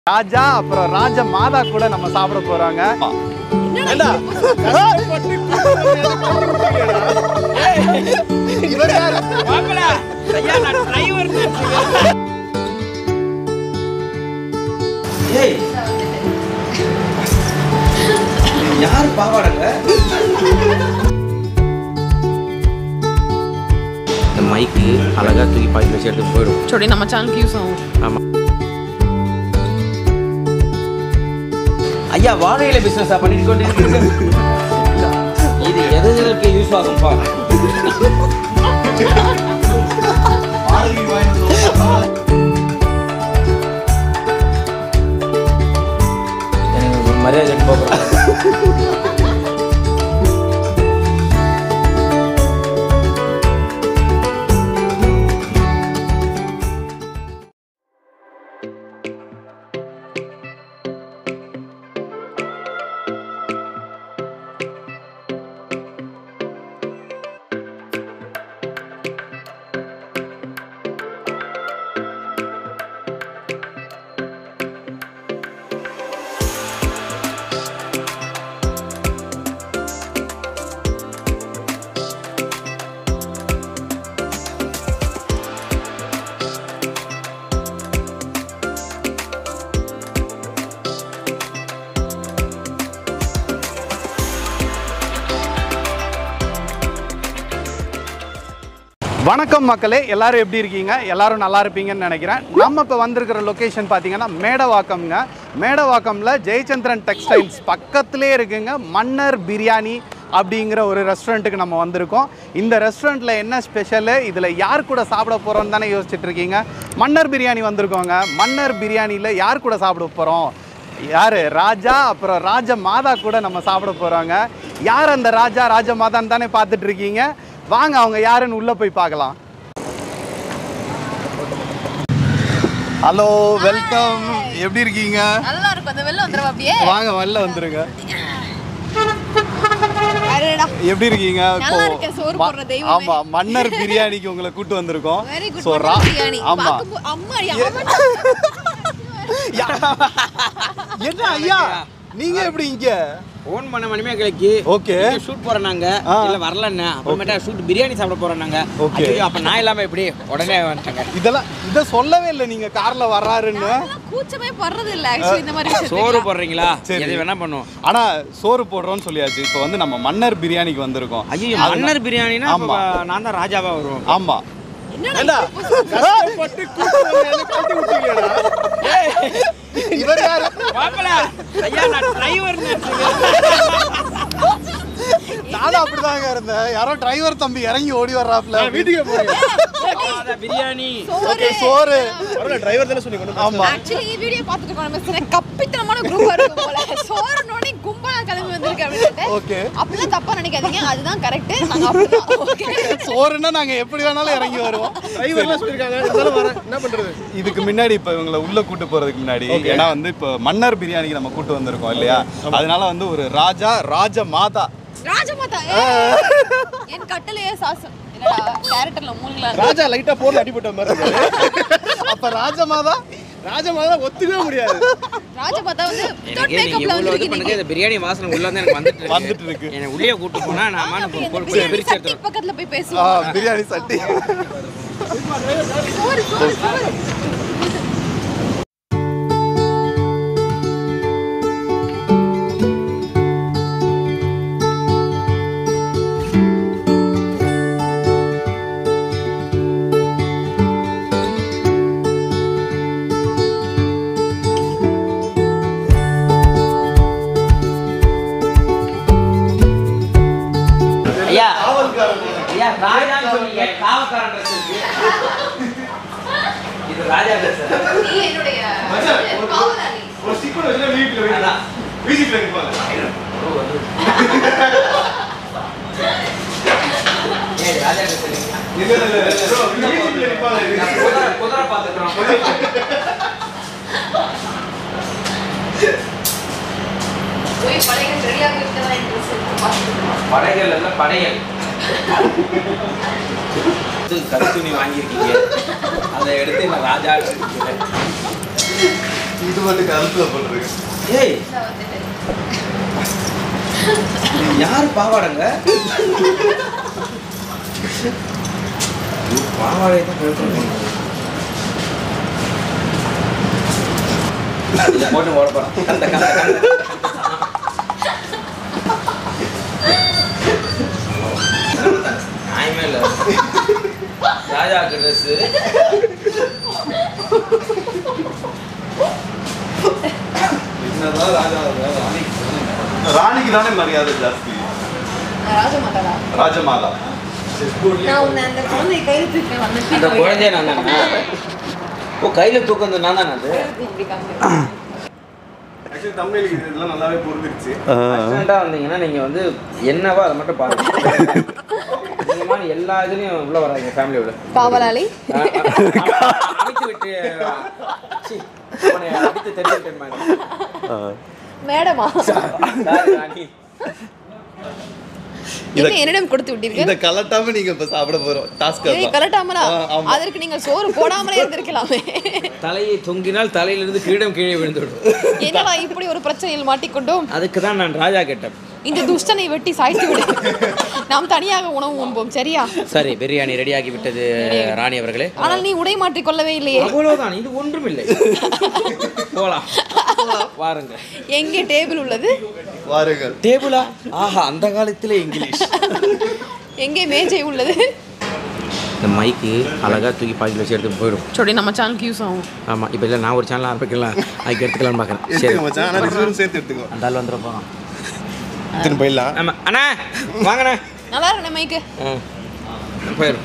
ராஜா அப்புறம் ராஜ மாதா கூட நம்ம சாப்பிட போறாங்க இவர் யாரு ஏய் யார் பாவாடங்க இந்த மைக்கு அழகா தூக்கி பாக்கி வச்சு எடுத்து போயிடும் சோடி நம்ம சேனலுக்கு யூஸ் ஆகும் ஆமா ஐயா வாழையில பிசினஸா பண்ணிட்டு கொண்டு இருக்கீங்க இது எதுக்கு யூஸ் ஆகும்பா எனக்கு மரியாதை போகிறோம் வணக்கம் மக்களே எல்லாரும் எப்படி இருக்கீங்க எல்லாரும் நல்லா இருப்பீங்கன்னு நினைக்கிறேன் நம்ம இப்போ வந்திருக்கிற லொக்கேஷன் பார்த்தீங்கன்னா மேடவாக்கம்ங்க மேடவாக்கம்ல ஜெயச்சந்திரன் டெக்ஸ்டைல்ஸ் பக்கத்துலேயே இருக்குங்க மன்னர் பிரியாணி அப்படிங்கிற ஒரு ரெஸ்டாரண்ட்டுக்கு நம்ம வந்திருக்கோம் இந்த ரெஸ்டாரண்ட்டில் என்ன ஸ்பெஷலு இதில் யார் கூட சாப்பிட போகிறோம்னு தானே யோசிச்சுட்டு இருக்கீங்க மன்னர் பிரியாணி வந்திருக்கோங்க மன்னர் பிரியாணியில் யார் கூட சாப்பிட போகிறோம் யார் ராஜா அப்புறம் ராஜ மாதா கூட நம்ம சாப்பிட போகிறாங்க யார் அந்த ராஜா ராஜ மாதான்னு தானே பார்த்துட்டு இருக்கீங்க வாங்க அவங்க யாருன்னு உள்ளே போய் பார்க்கலாம் ஹலோ வெல்கம் எப்படி இருக்கீங்க நல்லா இருக்கும் அந்த வெளில வந்துடும் அப்படியே வாங்க வெளில வந்துருங்க அடடா எப்படி இருக்கீங்க நல்லா இருக்கேன், சோறு ம- போடுற தெய்வமே. ஆமா மன்னர் பிரியாணிக்கு உங்களை கூட்டு வந்திருக்கோம் வெரி குட் So, ரா- பிரியாணி ஆமா பாக்கும்போ- அம்மா என்ன ஐயா நீங்க எப்படி இங்க ஃபோன் பண்ண மணிமேகலைக்கு ஓகே ஷூட் போறோம் நாங்க ஆ. இல்ல வரலன்னு அப்புறமேட்டா ஷூட் பிரியாணி சாப்பிட போறோம் நாங்க Okay. ஐயோ, அப்ப நான் இல்லாம எப்படி உடனே வந்துட்டாங்க இதெல்லாம் இத சொல்லவே இல்லை நீங்க கார்ல வர்றாருன்னு கூச்சமே படுறது இல்ல ஆக்சுவலி இந்த மாதிரி சோறு விஷயத்துக்கு போடுறீங்களா சரி. எது வேணா பண்ணும் ஆனா சோறு போடுறோம்னு சொல்லியாச்சு இப்போ வந்து நம்ம மன்னர் பிரியாணிக்கு வந்திருக்கோம் ஐயோ மன்னர் பிரியாணினா ஆமா. அப்ப நான் தான் ராஜாவா வருவோம் ஆமா என்னடா கஷ்டப்பட்டு இவர் யாரு பாப்பல ஐயா நான் டிரைவர் நானும் அப்படிதாங்க இருந்தேன் யாரோ டிரைவர் தம்பி இறங்கி ஓடி வர்றாப்ல வீட்டுக்கு பிரியாணி ஓகே சோறு ஆமா ஆக்சுவலி இந்த வீடியோ பார்த்துட்டு இருக்கோம் நம்ம சில கப்பித்தனமான குரூப் இருக்கும் போல சோறுனோடனே கும்பலா கிளம்பி வந்திருக்கு அப்படின்னு ஓகே அப்படிலாம் தப்பா நினைக்காதீங்க அதுதான் கரெக்ட் நாங்க அப்படிதான் ஓகே சோறுன்னா நாங்க எப்படி வேணாலும் இறங்கி வருவோம் இதுக்கு முன்னாடி இப்ப இவங்களை உள்ள கூட்டு போறதுக்கு முன்னாடி ஏன்னா வந்து இப்ப மன்னர் பிரியாணிக்கு நம்ம கூட்டு வந்திருக்கோம் இல்லையா அதனால வந்து ஒரு ராஜா ராஜ மாதா ராஜமாதா என் கட்டளையே சாசம் என்னடா கேரக்டர்ல மூழ்கலாம் ராஜா லைட்டா போர்ல அடிபட்ட மாதிரி இருக்காரு. அப்ப ராஜ மாதா ராஜமாதா ஒத்துக்கவே முடியாது ராஜமாதா வந்து வித்தவுட் எனக்கு நீங்க மேக்கப்ல இவ்வளவு இது வந்திருக்கு பண்ணுங்க இந்த பிரியாணி வாசனை உள்ள வந்து எனக்கு வந்துட்டு இருக்கு. வந்துட்டு இருக்கு. என்னை உள்ளே கூட்டு போனா நான் மான இன்னைக்கு. பொ- பொ- பிரியாணி பிரிச்சு சட்டி எடுத்துருவேன் பக்கத்துல போய் ஆ, பேசுவோம் பிரியாணி சட்டி சோறு சோறு சோறு ஐயா ஐயா ராஜான்னு சொன்னீங்க காவல்காரன் ட்ரெஸ் இருக்கு இது ராஜா ட்ரெஸ் நீ என்னுடைய காவலாளி ஒரு ஸ்டிக்கர் வச்சு வீட்டுல வைக்கலாம் அதான். வீசிட்டு வைப்பாங்க ஏய் ராஜா ட்ரெஸ் இல்லைங்க இல்ல இல்ல இல்ல bro, வீட்டுல வைப்பாங்க நான் குதிரை குதிரை பார்த்துக்கிறோம் போய் பழைய ரெடியாக இருக்கதா இன்ட்ரெஸ்ட் படைகள் இல்ல படையல் இது கருத்துணி வாங்கியிருக்கீங்க அதை எடுத்து நான் ராஜா இது வந்து கருத்துல போட்டுருக்கு ஏய் யார் பாவாடங்க பாவாடை தான் கழுத்துல இதை போட்டு ஓட போறேன் கந்த கந்த கந்த நியாயமே இல்லை ராஜாக்கு ட்ரெஸ்ஸு என்னதான் ராஜா ராணிக்கு ராணிக்கு தானே மரியாதை ஜாஸ்தி ராஜமாதாடா ராஜமாதா நான் உன்னை அந்த குழந்தைய கையில் தூக்கி வந்து அந்த குழந்தைய நான் தானே ஓ கையில் தூக்கம் நான் தானே அது இப்படி காமிக்கிறேன். ஆக்சுவலி தமிழ் இதெல்லாம் நல்லாவே புரிஞ்சிருச்சு அர்ஜென்ட்டாக வந்தீங்கன்னா நீங்கள் வந்து என்னவோ அதை மட்டும் பாருங்க இந்த மாதிரி எல்லா இதுலேயும் உள்ள வராங்க ஃபேமிலியோட காவலாளி அடித்து விட்டு சீ, உன்னை அடித்து தெரிஞ்சுக்கிட்டேன் மேடம் மேடமா சாரி ராணி என்ன என்னிடம் கொடுத்து இத விட்டீர்கள் கலட்டாம நீங்க இப்ப சாப்பிட போறோம் டாஸ்க் இதை கலட்டாமலா ஆ, ஆமா. அதற்கு நீங்கள் சோறு போடாமலே இருந்திருக்கலாமே தலையை தொங்கினால் தலையிலிருந்து கிரீடம் கீழே விழுந்துவிடும் என்னடா இப்படி ஒரு பிரச்சனையில் மாட்டிக்கொண்டோம் அதுக்கு தான் நான் ராஜா கேட்டேன் இந்த துஷ்டனை வெட்டி சாய்த்து விடு நாம் தனியாக உணவு உண்போம் சரியா சரி பிரியாணி ரெடியாகி விட்டது ராணி அவர்களே ஆனால் நீ உடை மாற்றிக் கொள்ளவே இல்லையே அவ்வளவுதான் இது ஒன்றுமில்லை போலாம் பாருங்க எங்கே டேபிள் உள்ளது வாருங்கள் டேபிளா ஆஹா அந்த காலத்துல இங்கிலீஷ் எங்கே மேஜை உள்ளது இந்த மைக்கு அழகா தூக்கி பாக்கெட்ல வச்சு எடுத்து போயிடும் சொல்லி நம்ம சேனலுக்கு யூஸ் ஆகும் ஆமா இப்போ இல்லை நான் ஒரு சேனல் ஆரம்பிக்கலாம் அதுக்கு எடுத்துக்கலாம்னு பார்க்குறேன் சரி எடுத்துக்க மச்சான் ஆனா ரிசர்வ் சேர்த்து எடுத்துக்கோ அந்த ஆள் வந்துட போகிறோம் எடுத்துன்னு போயிடலாம் ஆமா அண்ணா வாங்கண்ணே நல்லா இருக்கணும் மைக்கு ஆ போயிடும்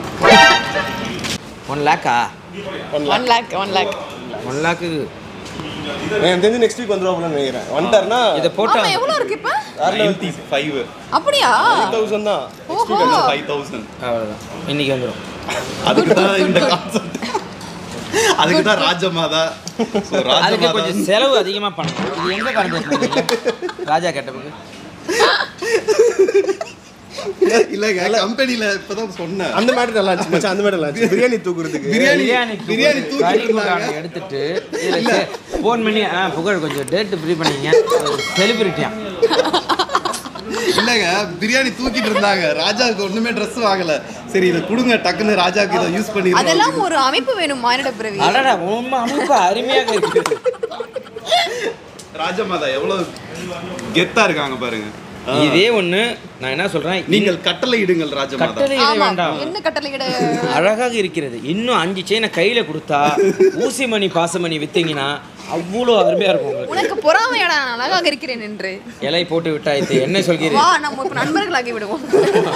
ஒன் லேக்கா one lakh one lakh one lakh எனக்கு தெரிஞ்சு நெக்ஸ்ட் வீக் வந்துருவாங்கன்னு நினைக்கிறேன் வந்துட்டாருன்னா இதை போட்டா ஆமா எவ்வளவு இருக்கு இப்ப நைன்டி ஃபைவ் அப்படியா தௌசண்ட் தான் ஓஹோ ஃபைவ் தௌசண்ட் அவ்வளோதான் இன்னைக்கு வந்துடும் அதுக்கு தான் இந்த கான்செப்ட் அதுக்கு தான் ராஜமாதா So, அதுக்கு ராஜமாதா கொஞ்சம் செலவு அதிகமாக பண்ணணும் இது எங்கே கலந்து ராஜா கேட்டபோது இல்லைங்க கம்பெனில இப்பதான் சொன்னேன் அந்த மேட்டர் நல்லா இருந்துச்சு மச்சான் அந்த மேட்டர் நல்லா இருந்துச்சு பிரியாணி தூக்குறதுக்கு பிரியாணி பிரியாணி பிரியாணி தூக்கிட்டு கறி இருந்தாங்க. குண்டானை எடுத்துட்டு ஃபோன் பண்ணி ஆ புகழ் கொஞ்சம் டேட்டு ஃப்ரீ பண்ணீங்க செலிபிரிட்டியா இல்லைங்க பிரியாணி தூக்கிட்டு இருந்தாங்க ராஜாவுக்கு ஒண்ணுமே ட்ரெஸ் வாங்கல சரி இதை கொடுங்க டக்குன்னு ராஜாவுக்கு இதை யூஸ் பண்ணி அதெல்லாம் ஒரு அமைப்பு வேணும் மானிட பிறவி அடடா உண்மை அமைப்பு அருமையாக இருக்குது ராஜமாதா எவ்வளவு கெத்தா இருக்காங்க பாருங்க ஆ. இதே ஒண்ணு நான் என்ன சொல்றேன் நீங்கள் கட்டளை இடுங்கள் ராஜமாதா கட்டளை ஆமா வேண்டாம் என்ன கட்டளையிட அழகாக இருக்கிறது இன்னும் அஞ்சு செயினை கையில கொடுத்தா ஊசி மணி பாசமணி வித்தீங்கன்னா அவ்வளோ அருமையா இருக்கும் உங்களுக்கு உனக்கு பொறாமையடா நான் அழகாக இருக்கிறேன் என்று இலை போட்டு விட்டாய்த்து என்ன சொல்கிறீர்கள் வா நம்ம இப்ப நண்பர்களாகி விடுவோம்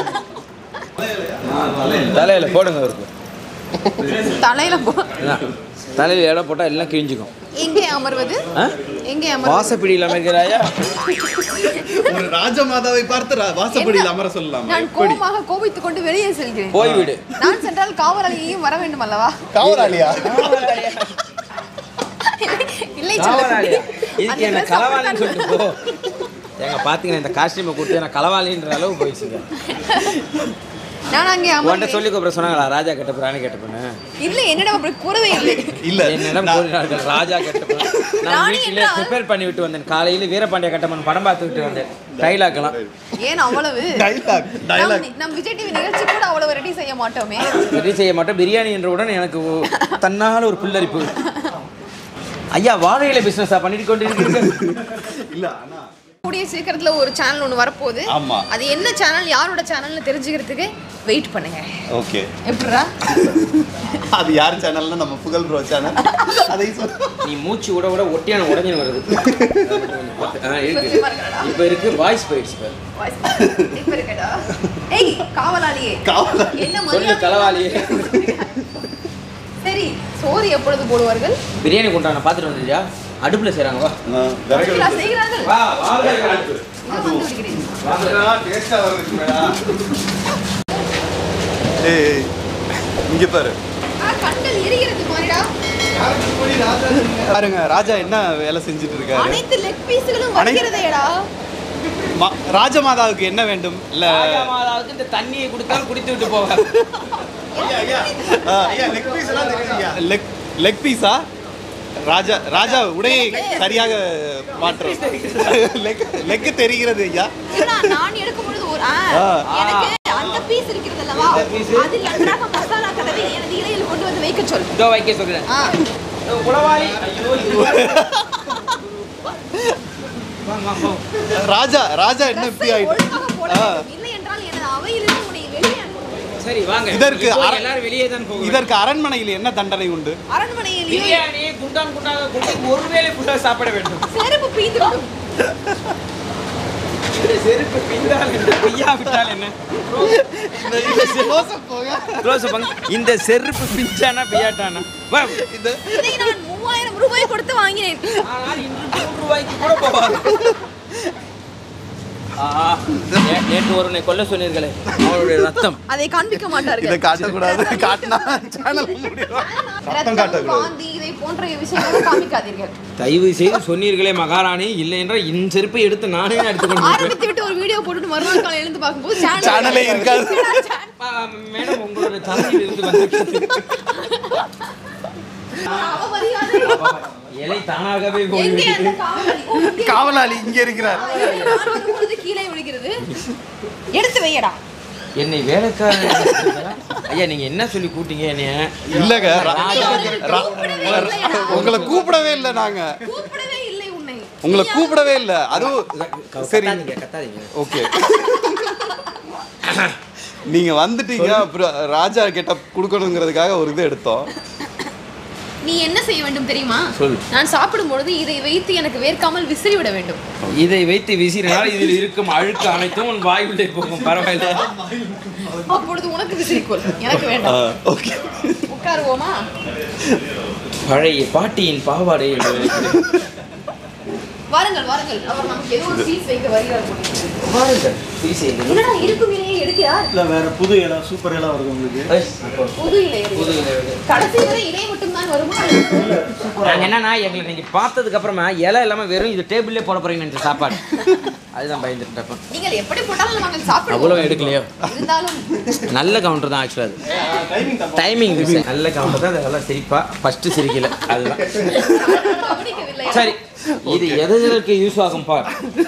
தலையில போடுங்க அவருக்கு தலையில போ அதான். தலையில இடம் போட்டா எல்லாம் கிழிஞ்சுக்கும் எங்கே அமர்வது ஆ? எங்கே அமர்வது வாசப்பிடி இல்லாம இருக்கிறாயா ஒரு ராஜமாதாவை பார்த்து ரா- வாசப்படியில் அமர சொல்லலாமா நான் எப்படி கோபமாக கோபித்துக் கொண்டு வெளியே செல்கிறேன் போய்விடு நான் சென்றால் காவலாளியையும் வர வேண்டும் அல்லவா காவலாளியா இல்லை காவலாளியா செல்வகுட்டி. இதுக்கு அந்த என்ன dress களவாளின்னு அப்படித்தான் சொல்லிட்டு போ ஏங்க பாத்தீங்கன்னா இந்த காஸ்டியூமை கொடுத்து நான் களவாளின்ற அளவு போயிடுச்சுங்க நான் அங்கே உன்கிட்ட அமர்கிறேன் சொல்லி கூப்பிட சொன்னாங்களா ராஜா கெட்ட பிராணி கெட்ட பொண்ணு இல்லை என்னிடம் அப்படி கூறவே இல்லை இல்ல என்னிடம் நான்- கூறினார்கள் ராஜா கெட்ட பொண்ணு நான் ராணி வீட்டிலே என்றால்? ப்ரிப்பேர் பண்ணி விட்டு வந்தேன் காலையில வீரபாண்டிய கட்டமன் படம் பார்த்து விட்டு வந்தேன் டைலாக்லாம் ஏன் அவ்வளவு டைலாக் டைலாக் நம் நம் விஜய் டிவி நிகழ்ச்சி கூட அவ்வளவு ரெடி செய்ய மாட்டோமே ரெடி செய்ய மாட்டேன் பிரியாணி என்றவுடன் எனக்கு ஒ- தன்னால் ஒரு புல்லரிப்பு ஐயா வாழையில பிசினஸா பண்ணிட்டு கொண்டிருக்கிறீர்கள் இல்ல ஆனா கூடிய சீக்கிரத்துல ஒரு சேனல் ஒன்று வரப்போகுது ஆமா அது என்ன சேனல் யாரோட சேனல்னு தெரிஞ்சுக்கிறதுக்கு வெயிட் பண்ணுங்க ஓகே எப்படிடா அது யார் சேனல்னா நம்ம புகழ் ப்ரோ சேனல் அதை சொல் நீ மூச்சு விட விட ஒட்டியான உடஞ்சின்னு வருது ஆ, இருக்கு இப்போ இருக்கு வாய்ஸ் போயிடுச்சு பாரு. இப்ப இருக்கடா ஏய் காவலாளியே காவலாளி. என்ன சொல்லு மரியாதை களவாளியே சரி சோறு எப்பொழுது போடுவார்கள் பிரியாணி கொண்டாங்க பார்த்துட்டு வந்துருக்கியா அடுப்புல செய்றாங்க வா நான் விறகு அப்படியா செய்கிறார்கள் வா வாங்க அடுப்பு. இதோ வந்து விடுகிறேன். டேஸ்டா வருது மேடா ஏய் இங்க பாரு ஆ, கண்கள் எரிகிறது மாறிடா பாருங்க ராஜா என்ன வேலை செஞ்சுட்டு இருக்காரு அனைத்து லெக் பீஸ்களும் அனை- வருகிறதேடா மா- ராஜமாதாவுக்கு என்ன வேண்டும் இல்ல ராஜா மாதாவுக்கு இந்த தண்ணியை கொடுத்தாலும் குடித்து விட்டு போவார் லெக் லெக் பீஸா ராஜா ராஜா உடையை சரியாக மாற்றம் லெக் லெக் தெரிகிறது ஐயா ஏன்னா நான் எடுக்கும் பொழுது ஒரு ஆ, ஆ. எனக்கு அந்த பீஸ் இருக்கிறது அல்லவா அதில் நன்றாக மசாலா கலவை எனது இலையில் கொண்டு வந்து வைக்க சொல் இதோ வைக்க சொல்கிறேன் ஆ உளவாளி ஐயோ இது வாங்க, வாங்க, வாங்க. ராஜா ராஜா என்ன இப்படி ட்ரெஸ்ஸை ஆயிட்டு ஒழுங்காக போட ஆ. வேண்டும். இல்லை என்றால் எனது அவையிலிருந்து உன்னை வெளியே அனுப்புவேன். சரி வாங்க இதற்கு இப்போ அர- எல்லாரும் வெளியே தான் போகும் இதற்கு அரண்மனையில் என்ன தண்டனை உண்டு அரண்மனையில் பிரியாணி குண்டான் குண்டாக கொண்டு ஒருவேளை ஃபுல்லாக சாப்பிட வேண்டும் செருப்பு பீந்து விடும் இந்த செருப்பு பிந்தால் என்ன பொய்யா விட்டால் என்ன க்ளோஸ் பங்கு இந்த செருப்பு பிஞ்சானா பியாட்டானா வா இது இதை நான் மூவாயிரம் ரூபாய் கொடுத்து வாங்கினேன் ஆனால் இன்று நூறு ரூபாய்க்கு கூட போகாது ஆஹா, நே- நேற்று ஒருவனை கொல்ல சொன்னீர்களே அவருடைய ரத்தம் அதை காண்பிக்க இதை மாட்டார்கள் காட்டக்கூடாது காட்டினா சேனல் முடியும் ரத்தம் ரத்தம் காட்டக்கூடாது வாந்தி இதை போன்ற விஷயங்களை காமிக்காதீர்கள் தயவு செய்து சொன்னீர்களே மகாராணி இல்லை என்றால் இந்த செருப்பை எடுத்து நானே எடுத்துக்கொண்டு போய்ப்பேன். ஆரம்பித்து விட்டு ஒரு வீடியோ போட்டுட்டு மறுநாள் காலை எழுந்து பார்க்கும்போது channel சேனலே இருக்காது. ஆ, மேடம் உங்களுடைய தலையில் இருந்து வந்திருக்கிறது அவமரியாதை. இலை தானாகவே எங்கே போய்விட்டது அந்த காவலாளி? ஓ, இங்கே. காவலாளி இங்க இருக்கிறார் நான் வரும்பொழுது கீழே விழுகிறது எடுத்து வையடா என்னை வேலைக்காரன் ஐயா நீங்க என்ன சொல்லி கூட்டிங்க என்னைய இல்லங்க ரா- அவர்கள் ரா- கூப்பிடவே இல்லையா? உங்களை கூப்பிடவே இல்லை நாங்க கூப்பிடவே இல்லை உன்னை உங்களை கூப்பிடவே இல்லை அதுவும் சரி கத்தாதீங்க கத்தாதீங்க ஓகே நீங்க வந்துட்டீங்க அப்புறம் ராஜா கிட்ட கொடுக்கணுங்கிறதுக்காக ஒரு இது எடுத்தோம் நீ என்ன செய்ய வேண்டும் தெரியுமா சொல். நான் சாப்பிடும் பொழுது இதை வைத்து எனக்கு வேர்க்காமல் விசிறி விட வேண்டும் இதை வைத்து வீசினால் இதில் இருக்கும் அழுக்கு அனைத்தும் உன் வாயுள்ளே போகும் பரவாயில்ல அப்பொழுது உனக்கு விசிறிக்கொள் எனக்கு வேண்டாம் ஓகே உட்காருவோமா பழைய பாட்டியின் பாவாடை என்று நினைக்கிறேன். வாருங்கள் வாருங்கள் அவர் நமக்கு ஏதோ ஒரு பீஸ் வைக்க வருகிறார் போல. வாருங்கள், வீசியது. என்னடா இருக்கும் இலையை எடுக்கிறார் இல்லை வேற புது இடம் சூப்பர் இடம் வருது உங்களுக்கு ஐய், அப்போ புது இலை புது எடுக்கிறார். இலை வருது. கடைசி வரை இலை மட்டும் தான் வருமா நாங்க என்னன்னா எங்களை நீங்க பார்த்ததுக்கு அப்புறமா இலை இல்லாம வெறும் இது டேபிள்லே போட போறீங்க நினைச்ச சாப்பாடு அதுதான் பயந்துட்டு இருப்பேன். நீங்கள் எப்படி போட்டாலும் நாங்கள் சாப்பிடுவோம் அவ்வளவு எடுக்கலையோ இருந்தாலும் நல்ல கவுண்டர் தான் ஆக்சுவலாக அது டைமிங் நல்ல கவுண்டர் தான் அதெல்லாம் சிரிப்பா ஃபர்ஸ்ட் சிரிக்கல அதுதான் கவனிக்கவில்லை சரி இது எது எதற்கு யூஸ் ஆகும் பார்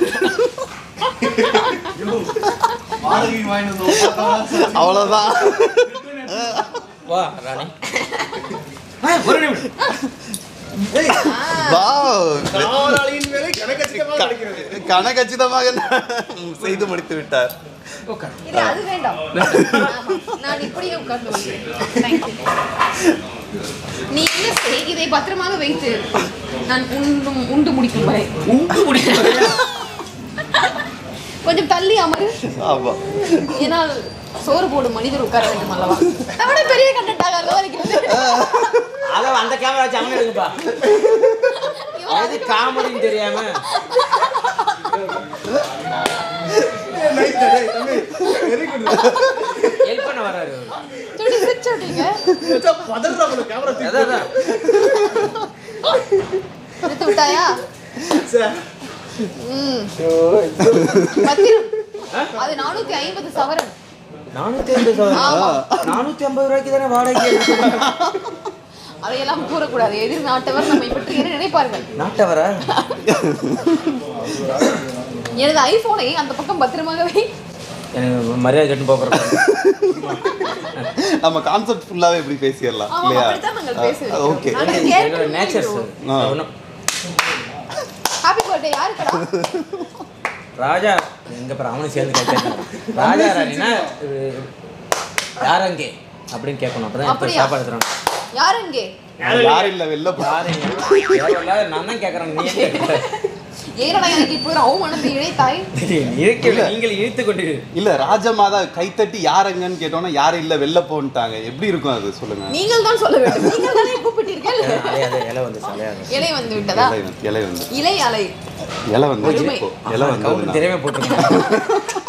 அவ்வளவுதான் வா ராணி ஆ, ஒரு நிமிடம் வாவ். காவலாளியின் வேலை கணக்கச்சிதமாக நடக்கிறது கனகச்சிதமாக செய்து முடித்து விட்டார் உட்கார். இல்ல அது வேண்டாம் ஆமா, நான் இப்படியே உட்கார்ந்து கொள்கிறேன். Thank you. நீ என்ன செய் இதை பத்திரமாக வைத்து நான் உண்டும் உண்டு முடிக்கும் வரை உண்டு முடிக்கும் கொஞ்சம் தள்ளி அமரு ஆமா ஏனால் சோறு போடும் மனிதர் உட்கார வேண்டும் அல்லவா விட பெரிய கண்டென்ட்டாக அல்லவா இருக்கிறது அதான் அந்த கேமரா வச்சு அவனே எடுங்கப்பா அது காமெடின்னு தெரியாம ஹெல்ப் பண்ண வராரு அவரு. சொல்லி சிரிச்சுட்டீங்க பதறாங்க கேமரா அதான் அதான். எடுத்து விட்டாயா ம் பத்திரம் அது நானூத்தி ஐம்பது சவரன் நானூத்தி ஐம்பது சவரன். ஆமா. நானூத்தி ஐம்பது ரூபாய்க்கு தானே வாடகை எடுக்கிறோம். அதையெல்லாம் கூறக்கூடாது எதிர் நாட்டவர் நம்மை பற்றி என்ன நினைப்பார்கள் நாட்டவரா எனது ஐபோனை அந்த பக்கம் பத்திரமாக வை எனக்கு மரியாதை கட்டு போகிறோம் நம்ம கான்செப்ட் ஃபுல்லாவே இப்படி பேசிடலாம் ஆமா, இல்லையா அப்படித்தான் நாங்கள் பேசுவோம். ஓகே நாங்கள் என்னோட நேச்சர் ஆ. ஹாப்பி பர்த்டே யாருக்குடா ராஜா எங்க பாரு அவனும் சேர்ந்து கேட்கறான் ராஜா ராணினா இது யார் அங்கே அப்படின்னு கேட்கணும் அப்பதான் எடுத்து அப்படியா? சாப்பாடு எடுத்துறான் யார் இங்கே யார் இல்ல வெளில போ யாரு நான் தான் கேட்கறேன் நீ ஏன் கேட்கற? ஏனடா எனக்கு இப்போ ஒரு அவமானத்தை இழைத்தாய் இருக்கவில்லை நீங்கள் இழுத்து கொண்டு இல்ல ராஜமாதா கைத்தட்டி யாருங்கன்னு கேட்டோம்னா யாரும் இல்ல வெளில போன்ட்டாங்க எப்படி இருக்கும் அது சொல்லுங்க நீங்கள் தான் சொல்ல வேண்டும் நீங்கள் தானே கூப்பிட்டீர்கள் அலையாது இலை வந்து அலையாது இலை வந்து விட்டதா இலை வந்து- இலை வந்து இலை அலை இலை வந்து பொறுமை. இப்போ இலை வந்து திறமை போட்டுருக்கேன்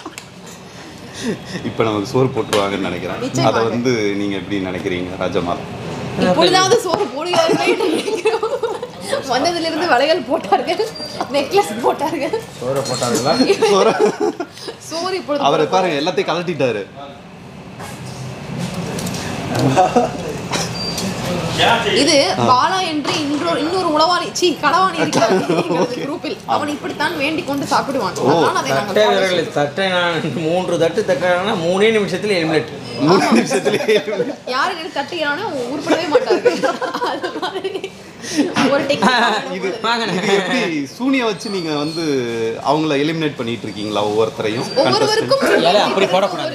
இப்போ நமக்கு சோறு போட்டுருவாங்கன்னு நினைக்கிறேன் நிச்சயமாக. அதை வந்து நீங்க எப்படி நினைக்கிறீங்க ராஜமாதா இப்பொழுதாவது சோறு போடுகிறார்கள் என்று நினைக்கிறோம். வந்ததிலிருந்து வளையல் போட்டார்கள் நெக்லஸ் போட்டார்கள் சோறை போட்டாங்களா சோறு இப்பொழுது அவரை பாருங்க எல்லாத்தையும் கலட்டிட்டாரு இது பாலா என்று இன்னொரு இன்னொரு உளவாளி சீ களவாணி இருக்கிறார் எங்களது குரூப்பில் அவன் இப்படித்தான் வேண்டிக் கொண்டு சாப்பிடுவான் அதனால் அதை நாங்கள் தட்டை follow விரல் தட்டை நான் மூன்று தட்டு தட்டானா மூணே நிமிஷத்துல எலிமினேட் மூணு நிமிஷத்துலயே யார் எனக்கு தட்டுகிறானோ அவங்க உருப்படவே மாட்டார்கள் அது மாதிரி ஒரு டெக்னிக் இது இது எப்படி சூனிய வச்சு நீங்க வந்து அவங்கள எலிமினேட் பண்ணிட்டு இருக்கீங்களா ஒவ்வொருத்தரையும் ஒவ்வொருவருக்கும் ஏலே, அப்படி போடக்கூடாது.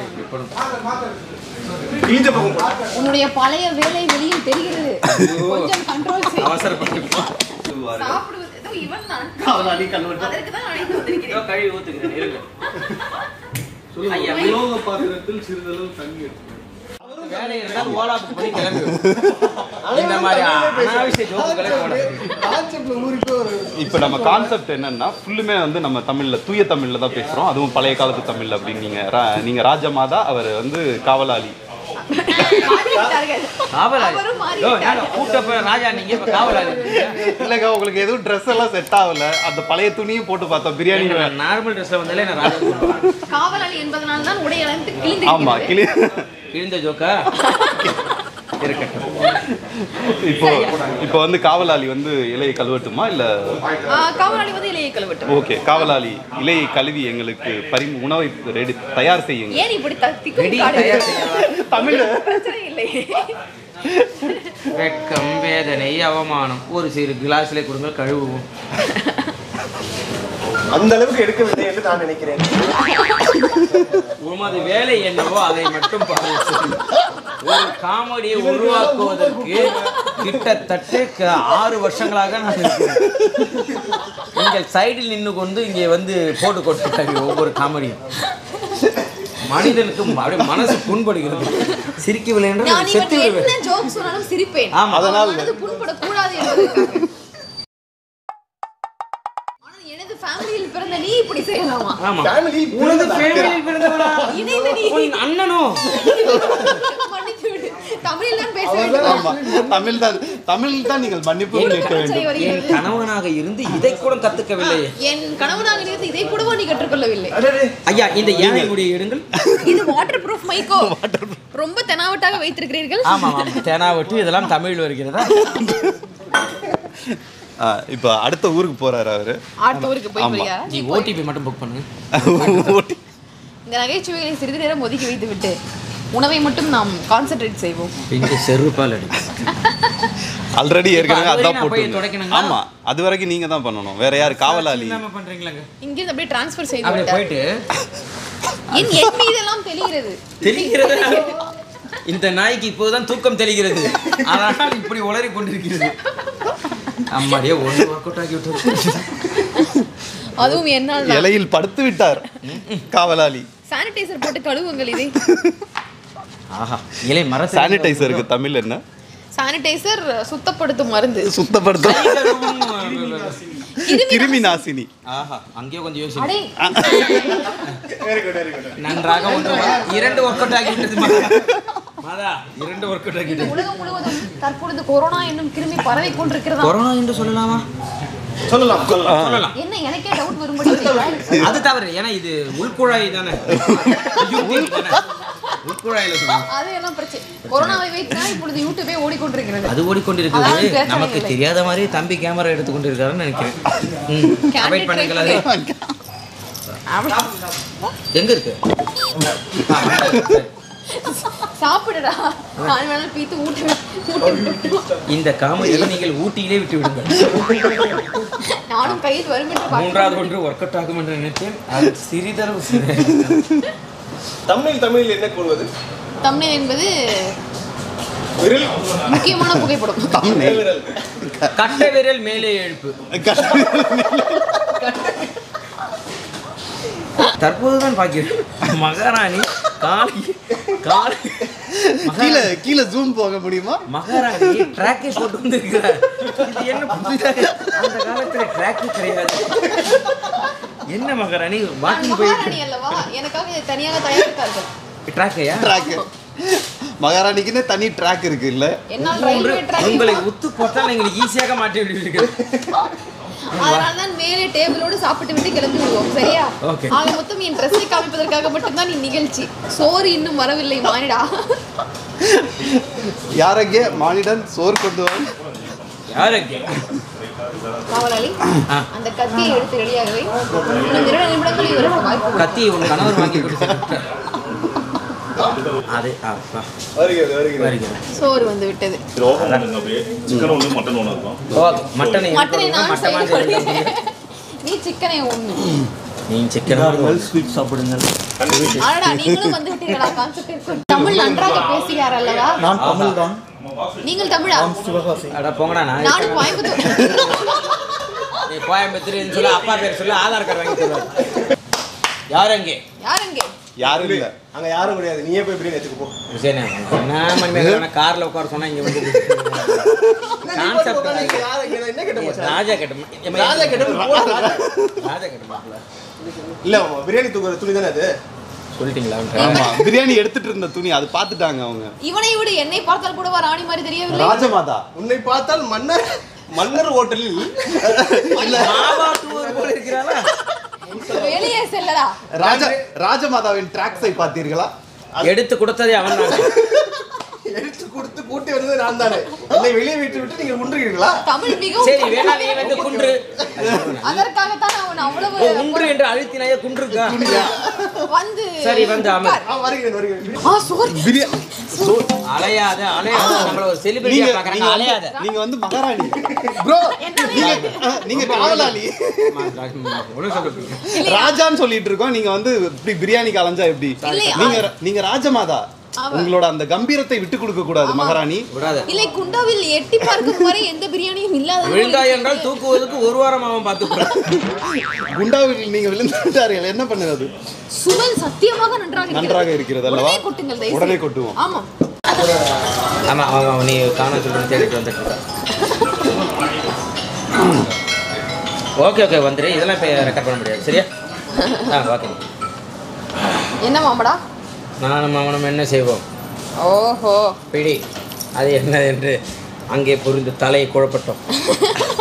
உன்னுடைய பழைய வேலை வெளியில் தெரிகிறது கொஞ்சம் கண்ட்ரோல் செய் அவசரப்பட்டு சாப்பிடுவது ஏதோ இவன் தான் காவலாளி கல்வெட்டு அதற்கு தான் அழைத்து வந்திருக்கிறேன் கழுவி ஊத்துக்கிறேன் இருங்க ஐயா, உலோக பாத்திரத்தில் சிறிதளவு தண்ணி எடுத்துக்கணும். வேலை இருந்தா ஓலாப்பு பண்ணி கிளம்பி இந்த மாதிரி அனாவசிய ஜோக்குகளை போடாது இப்போ நம்ம கான்செப்ட் என்னன்னா ஃபுல்லுமே வந்து நம்ம தமிழ்ல தூய தமிழ்ல தான் பேசுறோம் அதுவும் பழைய காலத்து தமிழ் அப்படின்னு நீங்க ரா- நீங்க ராஜமாதா அவர் வந்து காவலாளி மாறிவிட்டார்கள் காவலாளி அவரும் யோ, மாறிவிட்டார்கள் நாங்க கூட்டப்ப ராஜா நீங்க இப்ப காவலாளி இல்லைங்க உங்களுக்கு எதுவும் ட்ரெஸ் எல்லாம் செட் ஆகல அந்த பழைய துணியும் போட்டு பார்த்தோம் பிரியாணி நார்மல் ட்ரெஸ்ல வந்தாலே நான் ராஜா சொல்லுவேன். காவலாளி என்பதனால் தான் உடை அழைத்து ஆமா கிழிந்து கிளி கிழிந்த ஜோக்கா இருக்கட்டும் இப்போ இப்போ வந்து காவலாளி வந்து இலையை கழுவட்டுமா இல்ல காவலாளி வந்து இலையை கழுவட்டும் ஓகே காவலாளி இலையை கழுவி எங்களுக்கு பரி உணவை ரெடி தயார் செய்யுங்க ஏன் இப்படி தத்திக்கும் வெடி காடு? தயார் செய்யவா? தமிழ் பிரச்சனை இல்லை வெட்கம் வேதனை அவமானம் ஒரு சிறு கிளாஸ்ல கொடுங்க கழுவுவோம் அந்த அளவுக்கு எடுக்கவில்லை என்று நான் நினைக்கிறேன் உமது வேலை என்னவோ அதை மட்டும் பாருங்கள் ஒரு காமெடியை உருவாக்குவதற்கு கிட்டத்தட்ட க- ஆறு வருஷங்களாக நான் இருக்கிறேன் நீங்கள் சைடில் நின்று கொண்டு இங்கே வந்து போட்டு கொண்டிருக்காங்க ஒவ்வொரு காமெடியும் மனிதனுக்கு அப்படியே மனசு புண்படுகிறது சிரிக்கவில்லை என்று நான் நான் இவன் செத்து விடுவேன் என்ன ஜோக் சொன்னாலும் சிரிப்பேன் ஆமா. அதனால் மனது புண்படக்கூடாது என்பதற்காக ஆனால் எனது ஃபேமிலியில் பிறந்த நீ இப்படி செய்யலாமா ஆமா ஃபேமிலி உனது ஃபேமிலியில் பிறந்தவளா இணைந்து நீ உன் அண்ணனோ மன்னித்து விடு தமிழில் தான் பேச வேண்டும் ஆமா தமிழ் தான் தமிழ் தான் நீங்கள் மன்னிப்பு கேட்க பிரச்சனை வேண்டும் என் வருகிறது கணவனாக இருந்து இதை கூட கத்துக்கவில்லையே என் கணவனாக இருந்து இதை கூடவா நீ கற்றுக்கொள்ளவில்லை ஐயா இந்த யானை முடியை எடுங்கள் இது வாட்டர் ப்ரூஃப் மைக்கோ ரொம்ப தெனாவட்டாக வைத்திருக்கிறீர்கள் ஆமா ஆமா தேனாவட்டு இதெல்லாம் தமிழ் வருகிறதா ஆ, இப்போ அடுத்த ஊருக்கு போறாரு அவரு அடுத்த ஊருக்கு போய் ஆமா. போறியா நீ ஓடிபி மட்டும் புக் பண்ணுங்க ஓட்டி இந்த நகைச்சுவைகளை சிறிது நேரம் ஒதுக்கி வைத்து விட்டு உணவை மட்டும் நாம் கான்சென்ட்ரேட் செய்வோம் பிஞ்சு செருப்பால் அடி ஆல்ரெடி இப்ப ஏற்கனவே அது வரையும் அதான் நான் போய் போட்டு துடைக்கணுங்களா? ஆமா அது வரைக்கும் நீங்க தான் பண்ணணும் வேற யார் காவலாளி இல்லாம பண்றீங்களாங்க இங்கிருந்து அப்படியே டிரான்ஸ்ஃபர் செய்து அப்படியே விட்டார் போயிட்டு என் என் மீதெல்லாம் தெரிகிறது தெரிகிறது இந்த நாய்க்கு இப்போதுதான் தூக்கம் தெளிகிறது ஆனால் இப்படி உளறி கொண்டிருக்கிறது அம்மாடியே ஒன்று ஒர்க் அவுட் ஆகி விட்டது அதுவும் என்னால் தான். இலையில் படுத்து விட்டார் காவலாளி சானிடைசர் போட்டு கழுவுங்கள் இதை ஆஹா இலை மர சானிடைசருக்கு தமிழ் என்ன சானிடைசர் சுத்தப்படுத்தும் மருந்து சுத்தப்படுத்த கிருமி கிருமி நாசினி ஆஹா அங்கேயே கொஞ்சம் யோசி அடே நன்றாக ஒன்று இரண்டு ஒர்க் அவுட் ஆகிவிட்டது மாதா. மாதா இரண்டு ஒர்க் அவுட் இந்த ஆகிவிட்டது உலகம் முழுவதும் தற்பொழுது கொரோனா என்னும் கிருமி பரவி கொண்டிருக்கிறதா கொரோனா என்று சொல்லலாமா சொல்லலாம் சொல்லலாம் சொல்லலாம் என்ன எனக்கே டவுட் வரும்படி இருக்கிறாய். அது தவறு ஏன்னா இது உள்குழாய் தானே யூடியூப் தானே உள்குழாயில சொல்லுங்க அது எல்லாம் பிரச்சனை கொரோனாவை வைத்துதான் இப்பொழுது யூடியூபே ஓடிக்கொண்டிருக்கிறது அது ஓடிக்கொண்டிருக்கிறது அதாவது பிரச்சனை நமக்கு இல்லை. தெரியாத மாதிரி தம்பி கேமரா எடுத்து கொண்டிருக்காருன்னு நினைக்கிறேன் ம். Candid அவாய்ட் பண்ணிக்கலாம் அது. எங்க இருக்கு ஆ, சரி. சாப்பிடுடா நான் வேணாலும் பீத்து ஊட்டு ஊட்டு இந்த காமெடியை நீங்கள் ஊட்டியிலே விட்டு விடுங்கள் நானும் கையில் வரும் என்று பார்க்கிறேன். மூன்றாவது ஒன்று ஒர்க் அவுட் ஆகும் என்று நினைத்தேன் அது சிறிதளவு சிறு தமிழ் தமிழில் என்ன கூறுவது thumbnail என்பது விரல் முக்கியமான புகைப்படம் விரல் கட்டை விரல் மேலே எழுப்பு தற்போதுதான் பார்க்கிறேன் மகாராணி காலை காலை கீழே கீழே ஜூம் போக முடியுமா மகாராணி ட்ராக்கே போட்டு வந்திருக்கிறார் இது என்ன புதிதாக அந்த காலத்துல ட்ராக்கு கிடையாது என்ன மகாராணி நான் வாக்கிங் மகாராணி போயிட்டு அல்லவா எனக்காக இதை தனியாக தயாரித்தார்கள் ட்ராக்கையா ட்ராக் மகாராணிக்குன்னு தனி ட்ராக் இருக்கு இல்ல என்னால் ரயில்வே ட்ராக் உங்களை உத்து போட்டால் நீங்கள் ஈஸியாக மாட்டி விடுவீர்கள் அதனால தான் மேலே டேபிளோடு சாப்பிட்டு விட்டு கிளம்பி விடுவோம் சரியா Okay. ஆக மொத்தம் என் ட்ரெஸ்ஸை காமிப்பதற்காக மட்டும்தான் இந்நிகழ்ச்சி சோறு இன்னும் வரவில்லை மானிடா யாரங்கே மானிடன் சோறு கொண்டு வா யாருக்கு காவலாளி ஆ. அந்த கத்தியை எடுத்து ரெடியாகவே இன்னும் இரண்டு நிமிடங்களில் இவருக்கு வாய்ப்பு உண்டு. கத்தி உன் கணவர் வாங்கி கொடுத்து அது அப்பா வருகிறது வருகிறது வருகிறேன் சோறு வந்து விட்டது ரோகம் ஒன்றுங்க அப்படியே சிக்கன் ஒன்று மட்டன் ஒன்று இருக்கும் ஓகே மட்டனை மட்டனை நான் மட்டமா செய்ய நீ சிக்கனை ஒண்ணு நீ சிக்கன் ஸ்வீட் சாப்பிடுங்க ஆடா நீங்களும் வந்து விட்டீர்களா கான்செப்ட் தமிழ் நன்றாக பேசுகிறார் அல்லவா நான் தமிழ் தான் நீங்கள் தமிழா சிவகாசி அட போங்கடா நான் நானும் கோயம்புத்தூர் நீ கோயம்புத்தூர்னு சொல்லி அப்பா பேர் சொல்லி ஆதார் கார்டு வாங்கி தருவாரு யார் அங்கே யார் அங்கே யாரும் இல்ல அங்க யாரும் கிடையாது நீயே போய் பிரியாணி எடுத்துக்கு போ சரி என்ன மணி கார்ல உட்கார சொன்னா இங்க வந்து கான்செப்ட் யாரு இங்க என்ன கேட்ட மச்சான்? ராஜா கட்ட ராஜா கேட்ட போடா, ராஜா. ராஜா கட்ட மாப்பிள்ள இல்ல மாமா, பிரியாணி தூக்குற துணி தானே அது சொல்லிட்டீங்களா ஆமா பிரியாணி எடுத்துட்டு இருந்த துணி அது பார்த்துட்டாங்க அவங்க இவனை விட என்னை பார்த்தால் கூட ராணி மாதிரி தெரியவில்லை ராஜமாதா உன்னை பார்த்தால் மன்னர் மன்னர் ஹோட்டலில் மாவா டூர் போல இருக்கிறாளா வெளியே செல்லடா ராஜ ராஜமாதாவின் ட்ராக்ஸை பார்த்தீர்களா எடுத்து கொடுத்ததே அவன் தான் எடுத்து கொடுத்து கூட்டி வந்தது நான் தானே என்னை வெளியே விட்டு விட்டு நீங்க முன்றுகிறீர்களா தமிழ் மிகவும் சரி வேணா நீ வந்து குன்று அதற்காகத்தான் அவன் ஓ, அவ்வளவு குன்று என்று அழுத்தினாயே குன்றுக்கா வந்து சரி, வந்து அமர். உட்கார். ஆ வருகிறேன் வருகிறேன் ஆ சோறு பிரியாணி அலையாத அலையாத நம்மள ஒரு நீங்க செலிபிரிட்டியா நீங்க பாக்குறாங்க அலையாத வந்து- நீங்க வந்து மகாராணி ப்ரோ நீங்க நீங்க காவலாளி ஒன்றும் சொல்ல ராஜான்னு சொல்லிட்டு இருக்கோம் நீங்க வந்து இப்படி பிரியாணிக்கு அலைஞ்சா எப்படி இல்லையா? நீங்க நீங்க ராஜமாதா அவ- உங்களோட அந்த கம்பீரத்தை விட்டு கொடுக்க கூடாது மகாராணி விடாத இல்லை குண்டாவில் எட்டி பார்க்கும் வரை எந்த பிரியாணியும் இல்லாத விழுந்தாய் என்றால் தூக்குவதற்கு ஒரு வாரம் அவன் பார்த்துக்கிறான் குண்டாவில் நீங்க விழுந்துட்டார்கள் என்ன பண்ணுறது சுமல் சத்தியமாக நன்றாக இருக்கிறது. நன்றாக இருக்கிறது அல்லவா உடனே கொட்டுங்கள் தயவு உடனே செய்து. கொட்டுவோம் ஆமாம் ஆமா அவன் நீ காண சொல்றேன் தேடிட்டு வந்துட்டு ஓகே ஓகே வந்துரு இதெல்லாம் இப்போ ரெக்கார்ட் பண்ண முடியாது சரியா ஆ ஓகே என்ன மாமடா நானும் அவனும் என்ன செய்வோம் ஓஹோ பிடி அது என்ன என்று அங்கே புரிந்து தலையை குழப்பட்டோம்